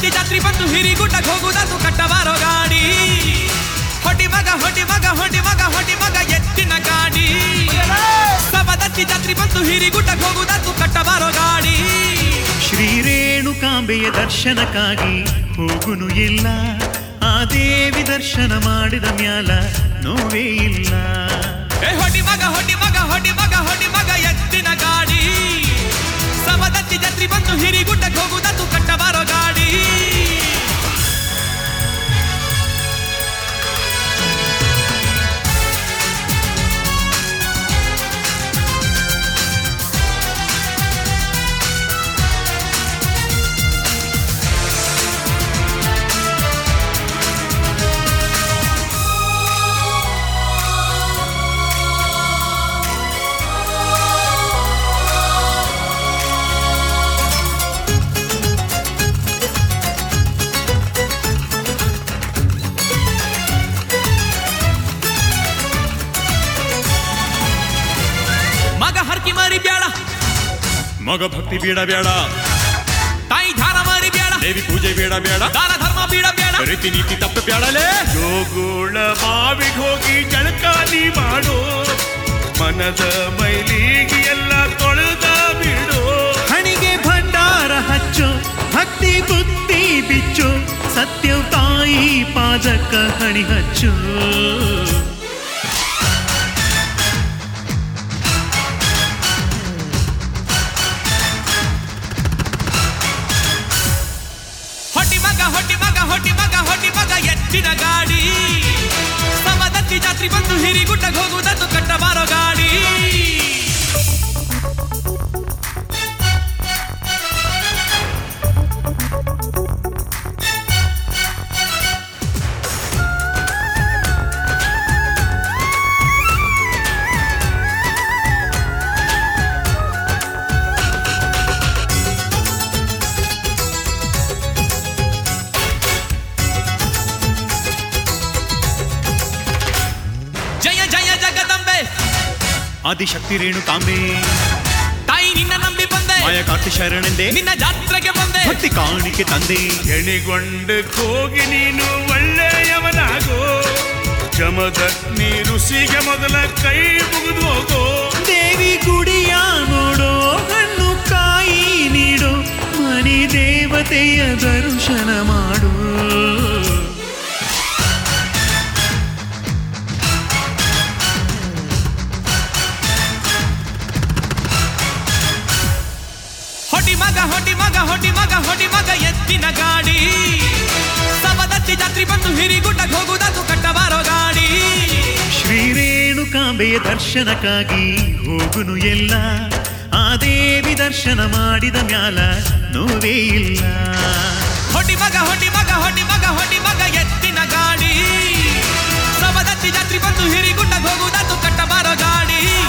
ಸವದತ್ತಿ ಜಾತ್ರಿ ಬಂದು ಹಿರಿಗುಡ್ಡಕ್ಕೆ ಹೋಗುದದು ಕಟ್ಟಬಾರೋ ಗಾಡಿ ಹೊಡಿ ಮಗ ಹೊಡಿ ಮಗ ಹೊಡಿ ಮಗ ಹೊಡಿ ಮಗ ಎತ್ತಿನ ಗಾಡಿ ಸವದತ್ತಿ ಜಾತ್ರಿ ಬಂದು ಹಿರಿಗುಡ್ಡಕ್ಕೆ ಹೋಗುದದು ಕಟ್ಟಬಾರೋ ಗಾಡಿ ಶ್ರೀ ರೇಣುಕಾಂಬೆಯ ದರ್ಶನಕ್ಕಾಗಿ ಹೋಗುನು ಇಲ್ಲ ಆ ದೇವಿ ದರ್ಶನ ಮಾಡಿದ ಮ್ಯಾಲ ನೋವೇ ಇಲ್ಲ ಏ ಹೊಡಿ ಮಗ ಹೊಡಿ ಮಗ ಹೊಡಿ ಮಗ ಹೊಡಿ ಮಗ ಎತ್ತಿನ ಗಾಡಿ ಸವದತ್ತಿ ಜಾತ್ರಿ ಬಂದು ಹಿರಿಗುಡ್ಡಕ್ಕೆ ಹೋಗುದದು ಕಟ್ಟಬಾರೋ ಗಾಡಿ ಮಗ ಹರ್ಕಿ ಮಾರಿ ಬ್ಯಾಡ ಮಗ ಭಕ್ತಿ ಬೇಡ ಬೇಡ ತಾಯಿ ಧ್ಯಾನ ಮಾರಿ ಬ್ಯಾಡ ದೇವಿ ಪೂಜೆ ಬೇಡ ಬೇಡ ದಾನ ಧರ್ಮ ಬೀಡ ಬೇಡ ರೀತಿ ನೀತಿ ತಪ್ಪ ಬೇಡಲೇ ಜೋಗುಳ ಬಾವಿಗೆ ಹೋಗಿ ಜಳಕಾಲಿ ಮಾಡು ಮನದ ಮೈಲಿಗೆ ಎಲ್ಲ ತೊಳೆದ ಬಿಡು ಹಣಿಗೆ ಭಂಡಾರ ಹಚ್ಚು ಭಕ್ತಿ ಬುದ್ಧಿ ಬಿಚ್ಚು ಸತ್ಯ ತಾಯಿ ಪಾದಕ ಹಣಿ ಹಚ್ಚು ಹೊಟ್ಟಿ ಮಗ ಹೊಟ್ಟಿ ಮಗ ಹೊಟ್ಟಿ ಮಗ ಹೊಟ್ಟಿ ಮಗ ಎತ್ತಿನ ಗಾಡಿ ಸಮದತ್ತಿ ಜಾತ್ರಿ ಬಂದು ಹಿರಿಗುಡ್ಡಕ್ಕೆ ಹೋಗುವುದನ್ನು ಕಟ್ಟಬಾರೋ ಗಾಡಿ ಜಯ ಜಯ ಜಗದಂಬೆ ಆದಿಶಕ್ತಿ ರೇಣುಕಾಂಬೆ ತಾಯಿ ನಿನ್ನ ನಂಬಿ ಬಂದೆ ಮಾಯ ಕಾರ್ತಿ ಶರಣೆಂದೆ ನಿನ್ನ ಜಾತ್ರೆಗೆ ಬಂದೆ ಭಕ್ತಿ ಕಾಣಿಕೆ ತಂದೆ ಎಣಿಗೊಂಡಕ್ಕೆ ಹೋಗಿ ನೀನು ಒಳ್ಳೆಯವನಾಗೋ ಜಮದಗ್ನಿ ಋಷಿಗೆ ಮೊದಲ ಕೈ ಮುಗಿದು ಹೋಗೋ ದೇವಿ ಗುಡಿಯ ನೋಡೋ ಹಣ್ಣು ಕಾಯಿ ನೀಡೋ ಮನಿ ದೇವತೆಯ ದರ್ಶನ ಮಾಡು ಹೊಡಿ ಮಗ ಹೊಡಿ ಮಗ ಹೊಡಿ ಮಗ ಹೊಡಿ ಮಗ ಎತ್ತಿನ ಗಾಡಿ ಸಮದತ್ತಿ ಜಾತ್ರಿ ಬಂದು ಹಿರಿಗುಡ್ಡಕ್ಕೆ ಹೋಗುವುದನ್ನು ಕಟ್ಟಬಾರೋ ಗಾಡಿ ಶ್ರೀ ರೇಣುಕಾಂಬೆಯ ದರ್ಶನಕ್ಕಾಗಿ ಹೋಗುನು ಎಲ್ಲ ಆ ದೇವಿ ದರ್ಶನ ಮಾಡಿದ ಮ್ಯಾಲ ನೋವೇ ಇಲ್ಲ ಹೊಡಿ ಮಗ ಹೊಡಿ ಮಗ ಹೊಡಿ ಮಗ ಹೊಡಿ ಮಗ ಎತ್ತಿನ ಗಾಡಿ ಸಮದತ್ತಿ ಜಾತ್ರಿ ಬಂದು ಹಿರಿಗುಡ್ಡಕ್ಕೆ ಹೋಗುವುದನ್ನು ಕಟ್ಟಬಾರೋ ಗಾಡಿ